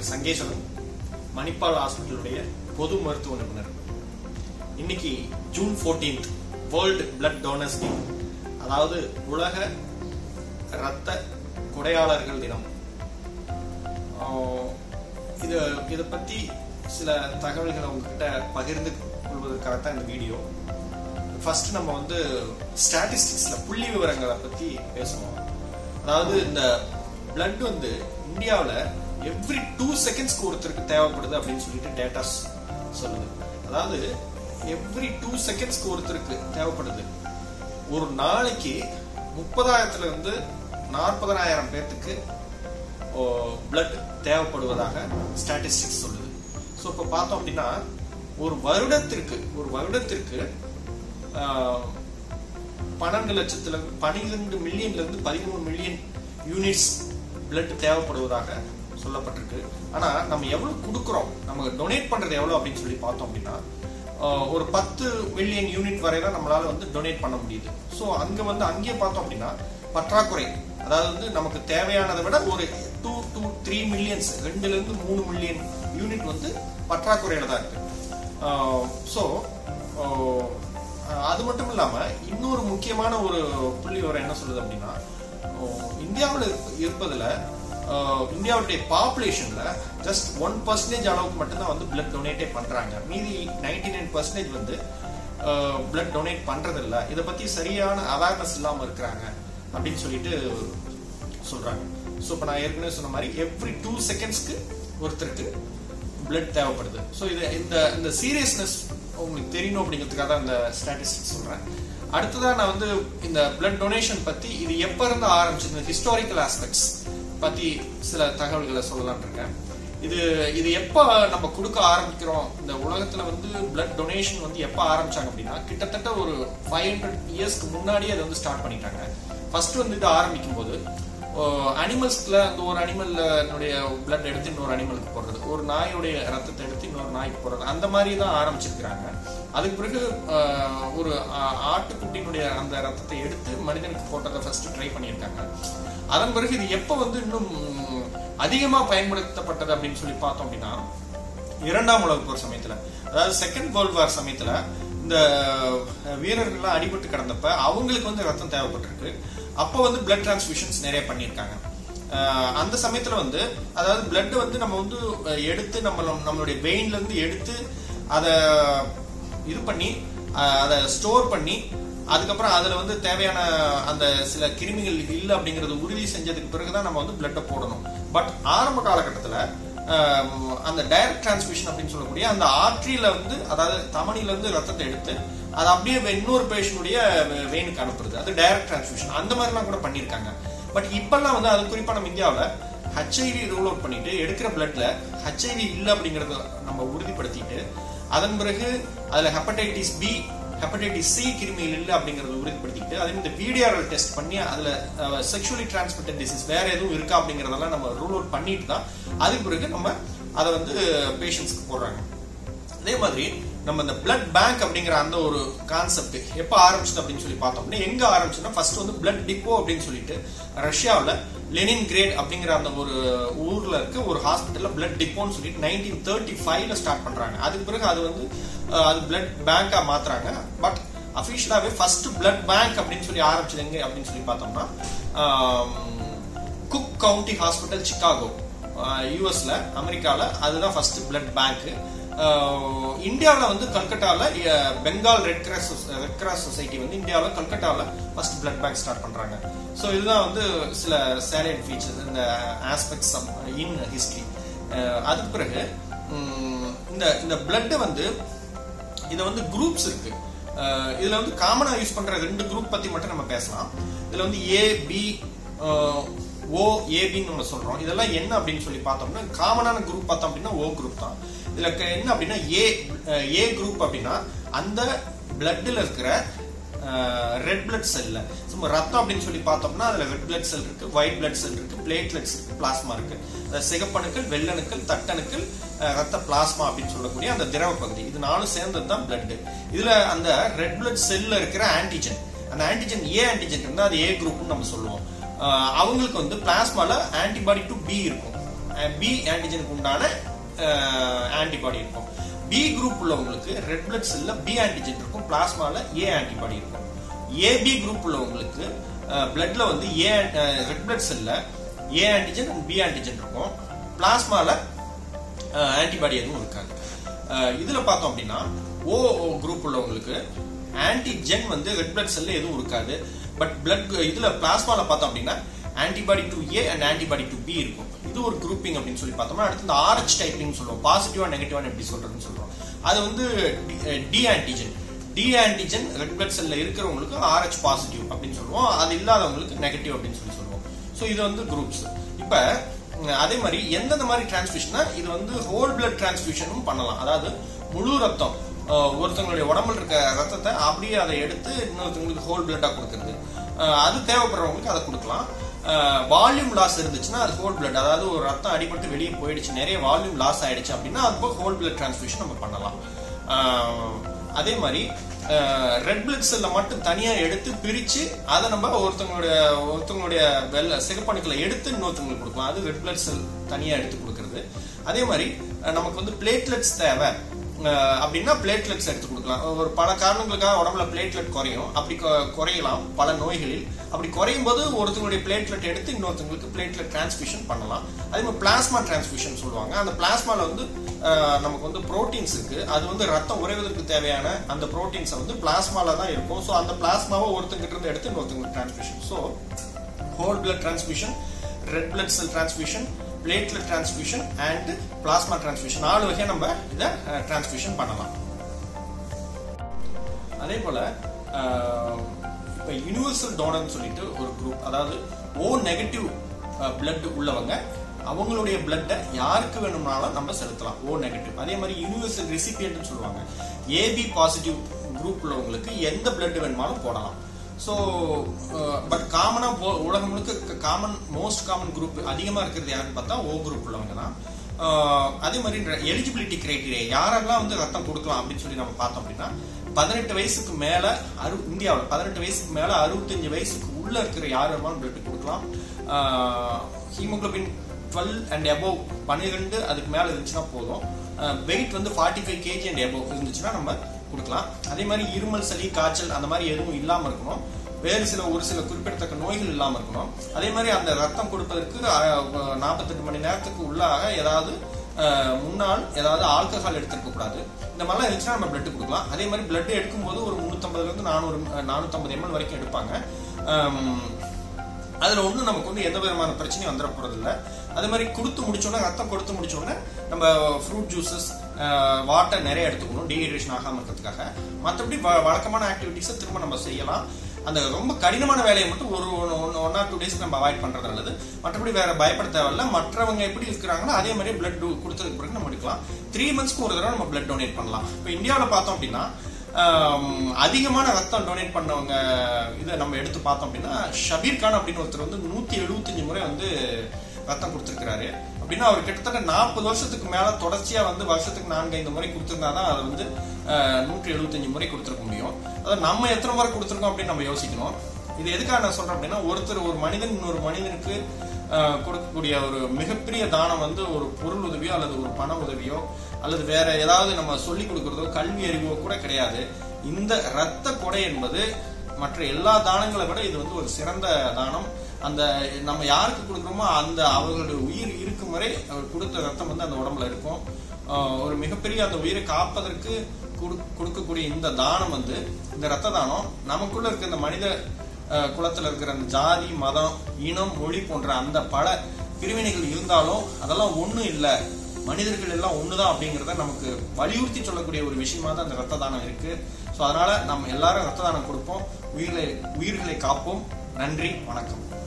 doctor சங்கேஸ்வரன் Manipal ஹாஸ்பிட்டலுடைய பொது மருத்துவ நிபுணர் இன்னைக்கு June 14th world blood donors day அதாவது உலக இரத்த கொடையாளர்கள் தினம் ஆஹ் இது இதை பத்தி சில தகவல்களை உங்ககிட்ட பகிர்ந்து கொள்வதற்காக தான் இந்த வீடியோ ஃபர்ஸ்ட் நம்ம வந்து ஸ்டாட்டிஸ்டிக்ஸ்ல புள்ளி விவரங்களை பத்தி பேசுவோம் அதாவது இந்த blood வந்து இந்தியாவில் எவ்ரி டூ செகண்ட்ஸ்க்கு ஒருத்தருக்கு தேவைப்படுது அப்படின்னு சொல்லிட்டு டேட்டாஸ் சொல்லுது அதாவது எவ்ரி டூ செகண்ட்ஸ்க்கு ஒருத்தருக்கு தேவைப்படுது ஒரு நாளைக்கு முப்பதாயிரத்துல இருந்து நாற்பதனாயிரம் பேர்த்துக்கு பிளட் தேவைப்படுவதாக ஸ்டாட்டிஸ்டிக்ஸ் சொல்லுது ஸோ இப்போ பார்த்தோம் அப்படின்னா ஒரு வருடத்திற்கு ஒரு வருடத்திற்கு ஆஹ், பன்னெண்டு லட்சத்துல இருந்து பனிரெண்டு மில்லியன்ல இருந்து பதிமூணு மில்லியன் யூனிட்ஸ் பிளட் தேவைப்படுவதாக சொல்லப்பட்டிருக்கு ஆனா நம்ம எவ்வளவு கொடுக்குறோம் நம்ம டொனேட் பண்றது எவ்வளவு அப்படின்னு சொல்லி பார்த்தோம் அப்படின்னா ஆஹ், ஒரு பத்து மில்லியன் யூனிட் வரை தான் நம்மளால வந்து டொனேட் பண்ண முடியுது ஸோ அங்க வந்து அங்கேயே பார்த்தோம் அப்படின்னா பற்றாக்குறை அதாவது வந்து நமக்கு தேவையானதை விட ஒரு டூ டூ த்ரீ மில்லியன்ஸ் ரெண்டுல இருந்து மூணு மில்லியன் யூனிட் வந்து பற்றாக்குறையில தான் இருக்கு ஸோ அது மட்டும் இல்லாம இன்னொரு முக்கியமான ஒரு புள்ளி விவரம் என்ன சொல்லுது அப்படின்னா இந்தியாவில் இருப்பதுல ஆஹ், இந்தியாவுடைய பாப்புலேஷன்ல ஜஸ்ட் ஒன் பர்சன்டேஜ் அளவுக்கு மட்டும்தான் வந்து பிளட் டொனேட்டே பண்றாங்க மீதி நைன்டி நைன் பர்சன்டேஜ் வந்து பிளட் டொனேட் பண்றது இல்ல இதை பத்தி சரியான அவேர்னஸ் இல்லாம இருக்கிறாங்க அப்படின்னு சொல்லிட்டு சொல்றாங்க ஸோ இப்போ நான் ஏற்கனவே சொன்ன மாதிரி எவ்ரி டூ செகண்ட்ஸ்க்கு ஒருத்தருக்கு blood தேவைப்படுது ஸோ இது இந்த இந்த சீரியஸ்னஸ் உங்களுக்கு தெரியணும் அப்படிங்கிறதுக்காக தான் இந்த ஸ்டாட்டிஸ்டிக்ஸ் சொல்றேன் அடுத்ததா நான் வந்து இந்த blood டொனேஷன் பத்தி இது எப்ப இருந்து ஆரம்பிச்சது இந்த ஹிஸ்டாரிக்கல் ஆஸ்பெக்ட்ஸ் பத்தி சில தகவல்களை சொல்லலாம்னு இருக்கேன் இது இது எப்ப நம்ம கொடுக்க ஆரம்பிக்கிறோம் இந்த உலகத்துல வந்து பிளட் டொனேஷன் வந்து எப்ப ஆரம்பிச்சாங்க அப்படின்னா கிட்டத்தட்ட ஒரு ஃபைவ் ஹண்ட்ரட் இயர்ஸ்க்கு முன்னாடியே அதை வந்து ஸ்டார்ட் பண்ணிட்டாங்க ஃபர்ஸ்ட் வந்து இது ஆரம்பிக்கும் போது அனிமல்ஸ்ல அந்த ஒரு அனிமல்னுடைய பிளட் எடுத்து இன்னொரு அனிமலுக்கு போடுறது ஒரு நாயுடைய ரத்தத்தை எடுத்து இன்னொரு நாய்க்கு போடுறது அந்த மாதிரி தான் ஆரம்பிச்சிருக்கிறாங்க அதுக்கு பிறகு ஆஹ், ஒரு ஆ- ஆட்டுக்குட்டியினுடைய அந்த ரத்தத்தை எடுத்து மனிதனுக்கு போட்டதை ஃபர்ஸ்ட் ட்ரை பண்ணியிருக்காங்க அதன் பிறகு இது எப்போ வந்து இன்னும் அதிகமா பயன்படுத்தப்பட்டது அப்படின்னு சொல்லி பார்த்தோம் அப்படின்னா இரண்டாம் உலக போர் சமயத்துல அதாவது செகண்ட் வேர்ல்ட் வார் சமயத்துல இந்த அஹ், வீரர்கள்லாம் அடிபட்டு கிடந்தப்ப அவங்களுக்கு வந்து ரத்தம் தேவைப்பட்டிருக்கு அப்போ வந்து பிளட் டிரான்ஸ்ஃபியூஷன்ஸ் நிறைய பண்ணியிருக்காங்க அஹ், அந்த சமயத்துல வந்து அதாவது பிளட் வந்து நம்ம வந்து அஹ், எடுத்து நம்ம நம்மளுடைய வெயின்ல இருந்து எடுத்து அதை இது பண்ணி அஹ், அதை ஸ்டோர் பண்ணி அதுக்கப்புறம் அதுல வந்து தேவையான அந்த சில கிருமிகள் இல்லை அப்படிங்கறது உறுதி செஞ்சதுக்கு பிறகுதான் நம்ம வந்து பிளட்டை போடணும் பட் ஆரம்ப காலகட்டத்துல ஆம், அந்த டைரக்ட் டிரான்ஸ்மிஷன் அப்படின்னு சொல்லக்கூடிய அந்த ஆர்ட்ரியில வந்து அதாவது தமனில இருந்து ரத்தத்தை எடுத்து அது அப்படியே வே- இன்னொரு பேஷனுடைய வெயினுக்கு அனுப்புறது அது டைரக்ட் டிரான்ஸ்மிஷன் அந்த மாதிரிலாம் கூட பண்ணியிருக்காங்க பட் இப்பெல்லாம் வந்து அது குறிப்பா நம்ம இந்தியாவில் ஹெச்ஐவி ரூல் அவுட் பண்ணிட்டு எடுக்கிற பிளட்ல ஹெச்ஐவி இல்லை அப்படிங்கறத நம்ம உறுதிப்படுத்திட்டு அதன் பிறகு அதுல ஹெப்படைட்டிஸ் பி ஹெப்படைட்டிஸ் சி கிருமிகள் இல்லை அப்படிங்கறத உறுதிப்படுத்திட்டு அதே இந்த பிடிஆர்எல் டெஸ்ட் பண்ணி அதுல செக்ஷுவலி டிரான்ஸ்மிட்டட் டிசீஸ் வேற எதுவும் இருக்கா அப்படிங்கறதெல்லாம் நம்ம ரூல் அவுட் பண்ணிட்டு தான் அதுக்கு பிறகு நம்ம அதை வந்து பேஷண்ட்ஸ்க்கு போடுறாங்க அதே மாதிரி நம்ம இந்த பிளட் பேங்க் அப்படிங்கிற அந்த ஒரு கான்செப்ட் எப்ப ஆரம்பிச்சது அப்படின்னு சொல்லி பார்த்தோம் அப்படின்னா எங்க ஆரம்பிச்சுன்னா ஃபர்ஸ்ட் வந்து பிளட் டிப்போ அப்படின்னு சொல்லிட்டு ரஷ்யாவில் லெனின் கிரேட் அப்படிங்கிற அந்த ஒரு ஊர்ல இருக்க ஒரு ஹாஸ்பிட்டல்ல பிளட் டிப்போன்னு சொல்லிட்டு நைன்டீன் தேர்ட்டி ஃபைவ்ல ஸ்டார்ட் பண்றாங்க அதுக்கு பிறகு அது வந்து அஹ், அது பிளட் பேங்கா மாத்துறாங்க பட் அபிஷியலாவே ஃபர்ஸ்ட் பிளட் பேங்க் அப்படின்னு சொல்லி ஆரம்பிச்சது எங்க அப்படின்னு சொல்லி பார்த்தோம்னா குக் கவுண்டி ஹாஸ்பிட்டல் சிகாகோ யூஎஸ்ல அமெரிக்கால அதுதான் ஃபர்ஸ்ட் பிளட் பேங்க் இந்தியாவில் வந்து கல்கட்டாவில் Bengal red cross red cross society வந்து இந்தியாவில் கல்கட்டாவில் ஃபர்ஸ்ட் பிளட் பேங்க் ஸ்டார்ட் பண்றாங்க ஸோ இதுதான் வந்து சில சேலைட் ஃபீச்சர்ஸ் இந்த ஆஸ்பெக்ட்ஸ் இன் ஹிஸ்டரி அதுக்கு பிறகு உம், இந்த இந்த பிளட்டை வந்து இதை வந்து குரூப்ஸ் இருக்கு அஹ் இதுல வந்து காமனா யூஸ் பண்ற ரெண்டு குரூப் பத்தி மட்டும் நம்ம பேசலாம் இதுல வந்து ஏ பி ஓ ஏபின்னு நம்ம சொல்றோம் இதெல்லாம் என்ன அப்படின்னு சொல்லி பார்த்தோம்னா காமனான குரூப் பார்த்தோம் அப்படின்னா ஓ குரூப் தான் இதுல க- என்ன அப்படின்னா ஏ ஏ குரூப் அப்படின்னா அந்த பிளட்ல இருக்கிற ரெட் பிளட் செல்ல சும்மா ரத்தம் அப்படின்னு சொல்லி பார்த்தோம்னா அதுல ரெட் பிளட் செல் இருக்கு ஒயிட் பிளட் செல் இருக்கு பிளேட்லெட்ஸ் இருக்கு பிளாஸ்மா இருக்கு அதாவது சிகப்பணுக்கள் வெள்ளணுக்கள் தட்டணுக்கள் அஹ், ரத்த பிளாஸ்மா அப்படின்னு சொல்லக்கூடிய அந்த திரவ பகுதி இது நாலும் சேர்ந்தது தான் பிளட் இதுல அந்த ரெட் பிளட் செல்ல இருக்கிற ஆன்டிஜன் அந்த ஆன்டிஜன் ஏ ஆன்டிஜன் இருந்தா அது ஏ குரூப்னு நம்ம சொல்லுவோம் அஹ், அவங்களுக்கு வந்து பிளாஸ்மால ஆன்டிபாடி டு பி இருக்கும் பி ஆன்டிஜனுக்கு உண்டான ஆன்டிபாடி இருக்கும் பி குரூப் உள்ளவங்களுக்கு ரெட் பிளட் செல்ல பி ஆன்டிஜன் இருக்கும் பிளாஸ்மால ஏ ஆன்டிபாடி இருக்கும் ஏபி குரூப் உள்ளவங்களுக்கு பிளட்ல வந்து ஏ ரெட் பிளட் செல்ல A antigen and B antigen இருக்கும் பிளாஸ்மால ஆன்டிபாடி எதுவும் இருக்காது அஹ் இதுல பார்த்தோம் அப்படின்னா ஓ குரூப் உள்ளவங்களுக்கு ஆன்டிஜென் வந்து ரெட் பிளட் செல்ல எதுவும் இருக்காது பட் பிளட் இதுல பிளாஸ்மால பார்த்தோம் அப்படின்னா antibody to A and antibody to B இருக்கும் இது ஒரு குரூப்பிங் அப்படின்னு சொல்லி பார்த்தோம்னா அடுத்து இந்த ஆர்ஹெச் டைப்பிங் சொல்லுவோம் பாசிட்டிவா நெகட்டிவா எப்படி சொல்றதுன்னு சொல்றோம் அது வந்து D antigen D antigen red blood செல்ல இருக்கிறவங்களுக்கு ஆர்ஹெச் பாசிட்டிவ் அப்படின்னு சொல்லுவோம் அது இல்லாதவங்களுக்கு நெகட்டிவ் அப்படின்னு சொல்லி சொல்லுவோம் ஸோ இது வந்து குரூப்ஸ் இப்போ அதே மாதிரி எந்தெந்த மாதிரி டிரான்ஸ்மிஷனா இது வந்து ஹோல் பிளட் டிரான்ஸ்மிஷனும் பண்ணலாம் அதாவது முழு ரத்தம் அஹ், ஒருத்தவங்களுடைய உடம்புல இருக்க ரத்தத்தை அப்படியே அதை எடுத்து இன்னொருத்தவங்களுக்கு ஹோல் பிளட்டா கொடுக்கறது அஹ், அது தேவைப்படுறவங்களுக்கு அதை கொடுக்கலாம் வால்யூம் லாஸ் இருந்துச்சுன்னா அது ஹோல் பிளட் அதாவது ஒரு ரத்தம் அடிபட்டு வெளியே போயிடுச்சு நிறைய வால்யூம் லாஸ் ஆயிடுச்சு அப்படின்னா அது ஹோல் பிளட் டிரான்ஸ்மிஷன் நம்ம பண்ணலாம் அஹ், அதே மாதிரி ரெட் பிளட் செல்ல மட்டும் தனியா எடுத்து பிரிச்சு அதை நம்ம ஒருத்தவங்களுடைய ஒருத்தவங்களுடைய வெள்ள சிகப்பணுக்களை எடுத்து இன்னொருத்தவங்களுக்கு கொடுக்கலாம் அது ரெட் பிளட் செல் தனியா எடுத்து கொடுக்கறது அதே மாதிரி அஹ், நமக்கு வந்து பிளேட்லெட்ஸ் தேவை அஹ், அப்படின்னா பிளேட்லெட்ஸ் எடுத்து கொடுக்கலாம் ஒரு பல காரணங்களுக்காக உடம்புல பிளேட்லெட் குறையும் அப்படி கொ- குறையலாம் பல நோய்களில் அப்படி குறையும் போது ஒருத்தவங்களுடைய பிளேட்லெட் எடுத்து இன்னொருத்தவங்களுக்கு பிளேட்லெட் டிரான்ஸ்மிஷன் பண்ணலாம் அதே மாதிரி பிளாஸ்மா டிரான்ஸ்மிஷன் சொல்லுவாங்க அந்த பிளாஸ்மால வந்து அஹ், நமக்கு வந்து புரோட்டீன்ஸ் இருக்கு அது வந்து ரத்தம் உறைவதற்கு தேவையான அந்த புரோட்டீன்ஸை வந்து பிளாஸ்மால தான் இருக்கும் ஸோ அந்த பிளாஸ்மாவை ஒருத்தங்கிட்ட இருந்து எடுத்து இன்னொருத்தங்களுக்கு transmission so whole blood transmission red blood cell transmission platelet transmission and plasma transmission நாலு வகையா நம்ம இதை டிரான்ஸ்மிஷன் பண்ணலாம் அதே போல அஹ், இப்ப யுனிவர்சல் டோனர்னு சொல்லிட்டு ஒரு குரூப் அதாவது ஓ நெகட்டிவ் பிளட் உள்ளவங்க அவங்களுடைய பிளட்டை யாருக்கு வேணும்னாலும் நம்ம செலுத்தலாம் ஓ நெகட்டிவ் அதே மாதிரி யூனிவர்சல் ரெசிபியன்ட்னு சொல்லுவாங்க ஏபி பாசிட்டிவ் குரூப் உள்ளவங்களுக்கு எந்த பிளட் வேணுமாலும் போடலாம் ஸோ பட் காமனா உலகம் முழுக்க காமன் மோஸ்ட் காமன் குரூப் அதிகமா இருக்கிறது யாருன்னு பார்த்தா ஓ குரூப் உள்ளவங்க தான் அஹ், அதே மாதிரி எலிஜிபிலிட்டி கிரைட்டீரியா யாரெல்லாம் வந்து ரத்தம் கொடுக்கலாம் அப்படின்னு சொல்லி நம்ம பார்த்தோம் அப்படின்னா பதினெட்டு வயசுக்கு மேல அறு இந்தியாவில் பதினெட்டு வயசுக்கு மேல அறுபத்தஞ்சு வயசுக்கு உள்ள இருக்கிற யார் வேணுமாலும் பிளட் கொடுக்கலாம் ஹீமோகுளோபின் டுவெல் அண்ட் எபோவ் பன்னிரெண்டு அதுக்கு மேல இருந்துச்சுன்னா போதும் வெயிட் வந்து forty five KG and above இருந்துச்சுன்னா நம்ம கொடுக்கலாம் அதே மாதிரி இருமல் சளி காய்ச்சல் அந்த மாதிரி எதுவும் இல்லாம இருக்கணும் வேறு சில ஒரு சில குறிப்பிடத்தக்க நோய்கள் இல்லாம இருக்கணும் அதே மாதிரி அந்த ரத்தம் கொடுப்பதற்கு நாற்பத்தெட்டு மணி நேரத்துக்கு உள்ளாக ஏதாவது அஹ், முன்னால் ஏதாவது ஆல்கஹால் எடுத்திருக்க கூடாது இந்த மாதிரிலாம் இருந்துச்சுன்னா நம்ம பிளட் கொடுக்கலாம் அதே மாதிரி பிளட் எடுக்கும்போது ஒரு முந்நூற்றம்பதுல இருந்து நானூறு நானூற்றம்பது எம்எல் வரைக்கும் எடுப்பாங்க அம், அதுல ஒண்ணும் நமக்கு வந்து எந்த விதமான பிரச்சனையும் வந்துட போறது இல்ல அதே மாதிரி கொடுத்து முடிச்சோடனே ரத்தம் கொடுத்து முடிச்சோடனே நம்ம ஃப்ரூட் ஜூசஸ் வாட்டர் நிறைய எடுத்துக்கணும் டீஹைட்ரேஷன் ஆகாம இருக்கிறதுக்காக மற்றபடி வழக்கமான ஆக்டிவிட்டிஸை திரும்ப நம்ம செய்யலாம் அந்த ரொம்ப கடினமான வேலையை மட்டும் ஒரு ஒன் ஆர் டூ டேஸ்க்கு நம்ம அவாய்ட் பண்றது நல்லது மற்றபடி வேற பயப்பட தேவையில்ல மற்றவங்க எப்படி இருக்கிறாங்களோ அதே மாதிரி பிளட் கொடுத்ததுக்கு பிறகு நம்ம எடுக்கலாம் த்ரீ மந்த்ஸ்க்கு ஒரு தடவை நம்ம பிளட் டொனேட் பண்ணலாம் இப்போ இந்தியாவில் பார்த்தோம் அப்படின்னா ஆம், அதிகமான ரத்தம் டொனேட் பண்ணவங்க இதை நம்ம எடுத்து பார்த்தோம் அப்படின்னா ஷபீர் கான் அப்படின்னு ஒருத்தர் வந்து நூத்தி எழுபத்தஞ்சு முறை வந்து ரத்தம் கொடுத்திருக்கிறாரு அப்படின்னா அவர் கிட்டத்தட்ட நாற்பது வருஷத்துக்கு மேல தொடர்ச்சியா வந்து வருஷத்துக்கு நான்கு ஐந்து முறை கொடுத்திருந்தாதான் அதை வந்து நூற்றி எழுபத்தஞ்சு முறை கொடுத்திருக்க முடியும் அதாவது நம்ம எத்தனை முறை கொடுத்திருக்கோம் அப்படின்னு நம்ம யோசிக்கணும் இது எதுக்காக நான் சொல்றேன் அப்படின்னா ஒருத்தர் ஒரு மனிதன் இன்னொரு மனிதனுக்கு ஆஹ், கொடுக்கக்கூடிய ஒரு மிகப்பெரிய தானம் வந்து ஒரு பொருள் உதவியோ அல்லது ஒரு பண உதவியோ அல்லது வேற ஏதாவது நம்ம சொல்லி கொடுக்கறதோ கல்வி அறிவோ கூட கிடையாது இந்த இரத்த கொடை என்பது மற்ற எல்லா தானங்களை விட இது வந்து ஒரு சிறந்த தானம் அந்த நம்ம யாருக்கு கொடுக்குறோமோ அந்த அவர்களுடைய உயிர் இருக்கும் வரை அவர் கொடுத்த ரத்தம் வந்து அந்த உடம்புல இருக்கும் ஆஹ் ஒரு மிகப்பெரிய அந்த உயிரை காப்பதற்கு கொடு- கொடுக்கக்கூடிய இந்த தானம் வந்து இந்த ரத்த தானம் நமக்குள்ள இருக்க இந்த மனித ஆஹ் குலத்துல இருக்கிற அந்த ஜாதி மதம் இனம் மொழி போன்ற அந்த பல பிரிவினைகள் இருந்தாலும் அதெல்லாம் ஒண்ணும் இல்ல மனிதர்கள் எல்லாம் ஒண்ணுதான் அப்படிங்கறத நமக்கு வலியுறுத்தி சொல்லக்கூடிய ஒரு விஷயமா தான் அந்த ரத்த தானம் இருக்கு சோ அதனால நம்ம எல்லாரும் ரத்த தானம் கொடுப்போம் உயிர்களை உயிர்களை காப்போம் நன்றி வணக்கம்